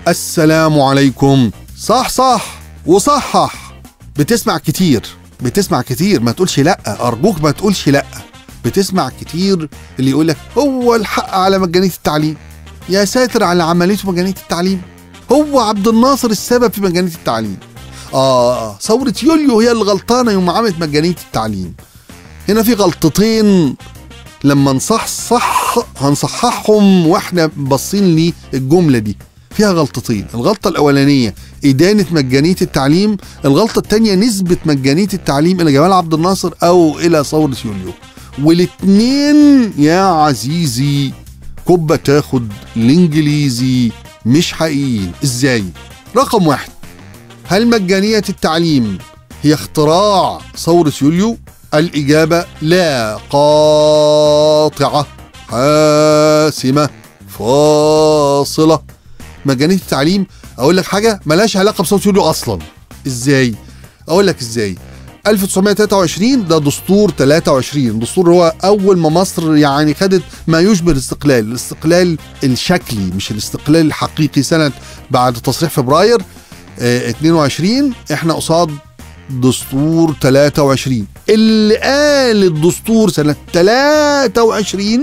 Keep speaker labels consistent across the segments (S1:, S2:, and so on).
S1: السلام عليكم صح صح وصحح بتسمع كتير بتسمع كتير ما تقولش لا ارجوك ما تقولش لا بتسمع كتير اللي يقول لك هو الحق على مجانيه التعليم يا ساتر على عمليته مجانيه التعليم هو عبد الناصر السبب في مجانيه التعليم اه ثوره يوليو هي اللي غلطانه يوم عملت مجانيه التعليم هنا في غلطتين لما نصحصح هنصححهم واحنا باصين للجمله دي فيها غلطتين الغلطة الأولانية إدانة مجانية التعليم الغلطة الثانية نسبة مجانية التعليم إلى جمال عبد الناصر أو إلى ثورة يوليو والاتنين يا عزيزي كبة تاخد الإنجليزي مش حقيقيين إزاي رقم واحد هل مجانية التعليم هي اختراع ثورة يوليو الإجابة لا قاطعة حاسمة فاصلة مجانية التعليم أقول لك حاجة ملهاش علاقة بصوت يوليو أصلا إزاي؟ أقول لك إزاي؟ 1923 ده دستور 23 دستور هو أول ما مصر يعني خدت ما يشبه الاستقلال الاستقلال الشكلي مش الاستقلال الحقيقي سنة بعد تصريح فبراير اه 22 احنا قصاد دستور 23 اللي قال الدستور سنة 23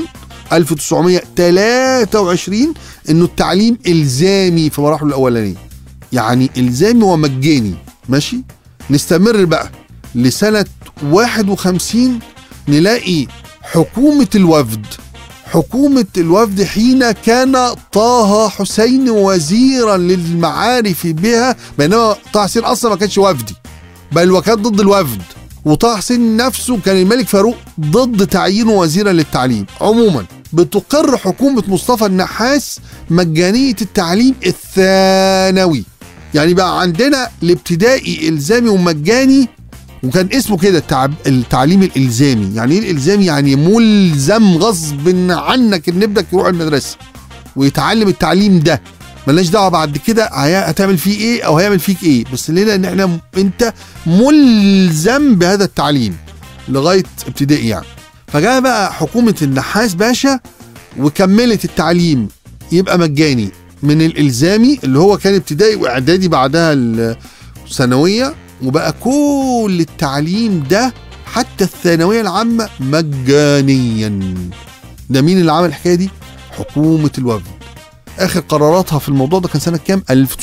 S1: 1923 انه التعليم الزامي في مراحله الاولانيه يعني الزامي ومجاني ماشي نستمر بقى لسنه 51 نلاقي حكومه الوفد حكومة الوفد حين كان طه حسين وزيرا للمعارف بها بينما طه حسين اصلا ما كانش وفدي بل وكان ضد الوفد وطه حسين نفسه كان الملك فاروق ضد تعيينه وزيرا للتعليم عموما بتقر حكومة مصطفى النحاس مجانية التعليم الثانوي يعني بقى عندنا الابتدائي إلزامي ومجاني وكان اسمه كده التعب... التعليم الإلزامي يعني ايه الإلزامي يعني ملزم غصب عنك ان ابنك يروح المدرسة ويتعلم التعليم ده ملناش دعوه بعد كده هتعمل فيه ايه او هيعمل فيك ايه بس لنا ان احنا انت ملزم بهذا التعليم لغايه ابتدائي يعني فجاء بقى حكومه النحاس باشا وكملت التعليم يبقى مجاني من الالزامي اللي هو كان ابتدائي واعدادي بعدها الثانويه وبقى كل التعليم ده حتى الثانويه العامه مجانيا ده مين اللي عمل الحكايه دي حكومه الوفد اخر قراراتها في الموضوع ده كان سنه كام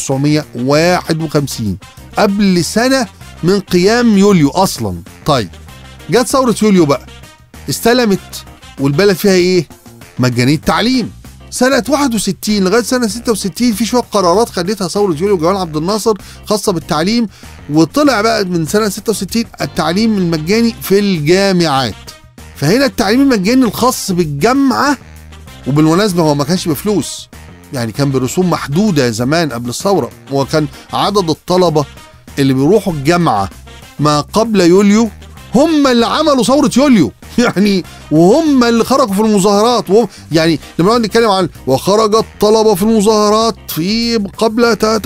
S1: 1951 قبل سنه من قيام يوليو اصلا طيب جت ثوره يوليو بقى استلمت والبلد فيها ايه مجانيه تعليم سنة 61 لغاية سنة 66 في شوية قرارات خدتها ثورة يوليو وجمال عبد الناصر خاصة بالتعليم وطلع بقى من سنة 66 التعليم المجاني في الجامعات فهنا التعليم المجاني الخاص بالجامعة وبالمناسبة هو ما كانش بفلوس يعني كان برسوم محدودة زمان قبل الثورة وكان عدد الطلبة اللي بيروحوا الجامعة ما قبل يوليو هم اللي عملوا ثورة يوليو يعني وهم اللي خرجوا في المظاهرات وهم يعني لما نقعد نتكلم عن وخرج الطلبة في المظاهرات في قبل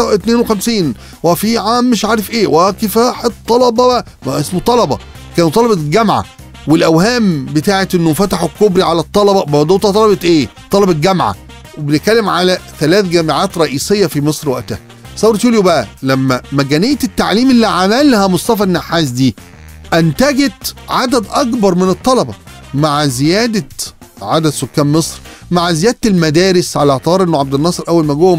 S1: 52 وفي عام مش عارف ايه وكفاح الطلبة ما اسمه طلبة كانوا طلبة الجامعة والاوهام بتاعت انه فتحوا الكوبري على الطلبة ما دول طلبة ايه؟ طلبة جامعة وبنتكلم على ثلاث جامعات رئيسية في مصر وقتها ثورة يوليو بقى لما مجانية التعليم اللي عملها مصطفى النحاس دي أنتجت عدد أكبر من الطلبة مع زيادة عدد سكان مصر مع زيادة المدارس على اعتبار أنه عبد الناصر أول ما جوهم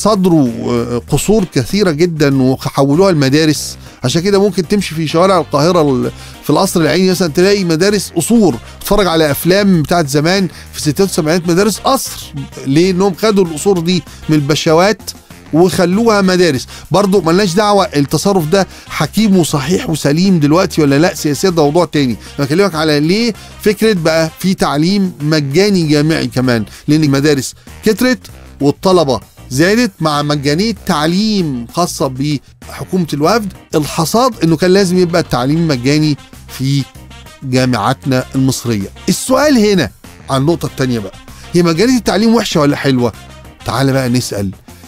S1: صدروا قصور كثيرة جدا وحولوها المدارس عشان كده ممكن تمشي في شوارع القاهرة في القصر العيني مثلا تلاقي مدارس قصور تتفرج على أفلام بتاعت زمان في الستينات والسبعينات مدارس قصر ليه؟ إنهم خدوا القصور دي من البشوات وخلوها مدارس برضو ملناش دعوة التصرف ده حكيم وصحيح وسليم دلوقتي ولا لا سياسيات ده موضوع تاني بكلمك على ليه فكرة بقى في تعليم مجاني جامعي كمان لأن المدارس كترت والطلبة زادت مع مجانية تعليم خاصة بحكومة الوفد الحصاد انه كان لازم يبقى التعليم مجاني في جامعاتنا المصرية السؤال هنا عن النقطة التانية بقى هي مجانية التعليم وحشة ولا حلوة تعال بقى نسأل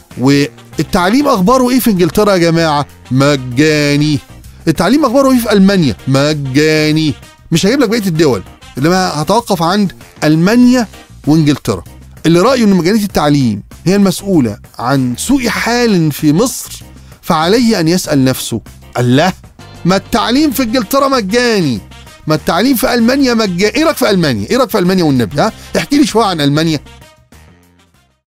S1: والتعليم اخباره ايه في انجلترا يا جماعه مجاني التعليم اخباره ايه في المانيا مجاني مش هجيب لك بقيه الدول انما هتوقف عند المانيا وانجلترا اللي رايه ان مجانيه التعليم هي المسؤولة عن سوء حال في مصر فعليه أن يسأل نفسه الله ما التعليم في انجلترا مجاني ما التعليم في المانيا مجاني ايه رايك في المانيا ايه رايك في المانيا والنبي ها احكي لي شويه عن المانيا